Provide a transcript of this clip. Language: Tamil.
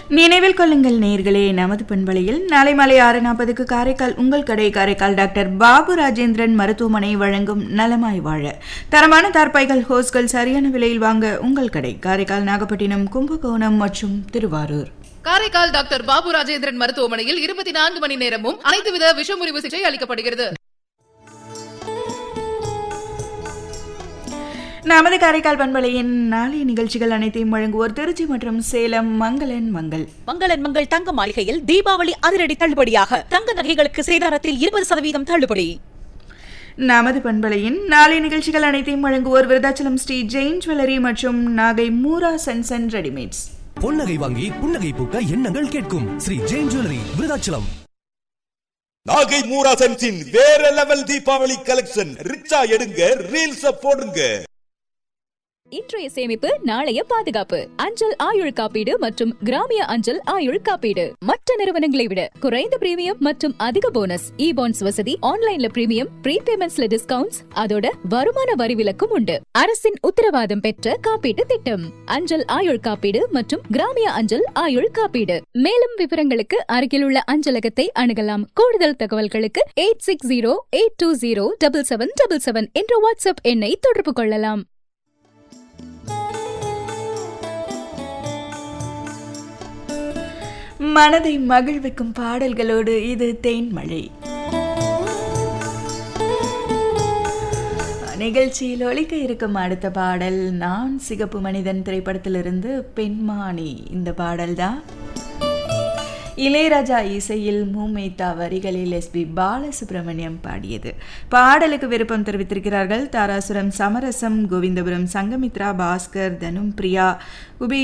நினைவில் கொள்ளுங்கள் நேர்களே நமது பண்பலையில் நாளை மாலை ஆறு நாற்பதுக்கு காரைக்கால் உங்கள் கடை காரைக்கால் டாக்டர் பாபு ராஜேந்திரன் மருத்துவமனை வழங்கும் நலமாய் வாழ தரமான தார்பாய்கள் ஹோஸ்கள் சரியான விலையில் வாங்க உங்கள் கடை காரைக்கால் நாகப்பட்டினம் கும்பகோணம் மற்றும் திருவாரூர் காரைக்கால் டாக்டர் பாபு ராஜேந்திரன் மருத்துவமனையில் இருபத்தி நான்கு மணி நேரமும் அனைத்துவித விஷமுறிவு சிகிச்சை அளிக்கப்படுகிறது நமது காரைக்கால் பண்பலையின் நாளைய நிகழ்ச்சிகள் அனைத்தையும் வழங்குவோர் திருச்சி மற்றும் சேலம் மங்களன் மங்கள் மங்களன் மங்கள் தங்க மாளிகையில் தீபாவளி அதிரடி தள்ளுபடியாக தங்க நகைகளுக்கு சேதாரத்தில் இருபது சதவீதம் தள்ளுபடி நமது பண்பலையின் நாளைய நிகழ்ச்சிகள் அனைத்தையும் வழங்குவோர் விருதாச்சலம் ஸ்ரீ ஜெயின் ஜுவல்லரி மற்றும் நாகை மூரா சன்சன் ரெடிமேட்ஸ் பொன்னகை வாங்கி புன்னகை பூக்க எண்ணங்கள் கேட்கும் ஸ்ரீ ஜெயின் ஜுவல்லரி விருதாச்சலம் நாகை மூராசன்ஸின் வேற லெவல் தீபாவளி கலெக்ஷன் ரிச்சா எடுங்க ரீல்ஸ் போடுங்க இன்றைய சேமிப்பு நாளைய பாதுகாப்பு அஞ்சல் ஆயுள் காப்பீடு மற்றும் கிராமிய அஞ்சல் ஆயுள் காப்பீடு மற்ற நிறுவனங்களை விட குறைந்த பிரீமியம் மற்றும் அதிக போனஸ் இ பாண்ட்ஸ் வசதி ஆன்லைன்ல பிரீமியம் ப்ரீபேமெண்ட்ஸ்ல டிஸ்கவுண்ட்ஸ் அதோட வருமான வரி விலக்கும் உண்டு அரசின் உத்தரவாதம் பெற்ற காப்பீட்டு திட்டம் அஞ்சல் ஆயுள் காப்பீடு மற்றும் கிராமிய அஞ்சல் ஆயுள் காப்பீடு மேலும் விவரங்களுக்கு அருகிலுள்ள அஞ்சலகத்தை அணுகலாம் கூடுதல் தகவல்களுக்கு eight six zero eight two zero double seven double seven என்ற வாட்ஸ்அப் எண்ணை தொடர்பு கொள்ளலாம் மனதை மகிழ்விக்கும் பாடல்களோடு இது தேன்மழை நிகழ்ச்சியில் ஒலிக்க இருக்கும் அடுத்த பாடல் நான் சிகப்பு மனிதன் திரைப்படத்திலிருந்து பெண்மானி இந்த பாடல்தான் இளையராஜா இசையில் மூமேத்தா வரிகளில் எஸ்பி பாலசுப்ரமணியம் பாடியது பாடலுக்கு விருப்பம் தெரிவித்திருக்கிறார்கள் தாராசுரம் சமரசம் கோவிந்தபுரம் சங்கமித்ரா பாஸ்கர் தனும் பிரியா உபி